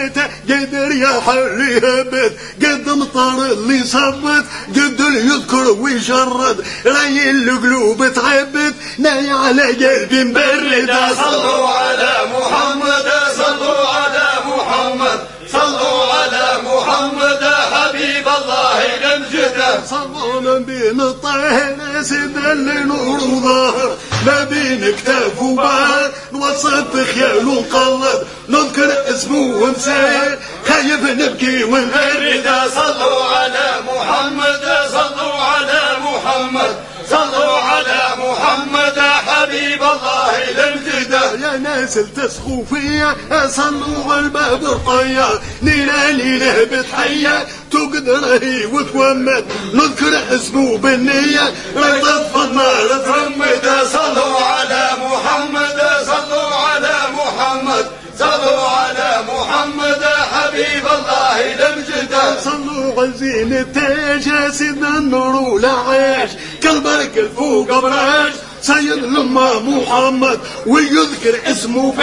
زينته قدر يا حري هبت قد مطر اللي صبت قد يذكر ويشرد راي القلوب تعبت ناي على قلبي مبرد صلوا على محمد صلوا على محمد صلوا على محمد حبيب الله نمجده صلونا بين الطهر سد اللي نور ظهر ما بين كتاف وبار نوصف خيال ونقلد نذكر اسمه ونسير خايف نبكي ونغرد إذا صلوا على محمد صلوا على محمد صلوا على محمد حبيب الله لمجده يا ناس التسخوا فيا صلوا الباب الطيا ليلة ليلة بتحيا تقدر هي وتومد نذكر اسمه بالنية رطف النار ترمد صلوا على محمد صلوا على محمد صلوا على محمد حبيب الله لمجده صلوا على زين التاج سيدنا النور والعيش كالبرك الفوق براش سيد لما محمد ويذكر اسمه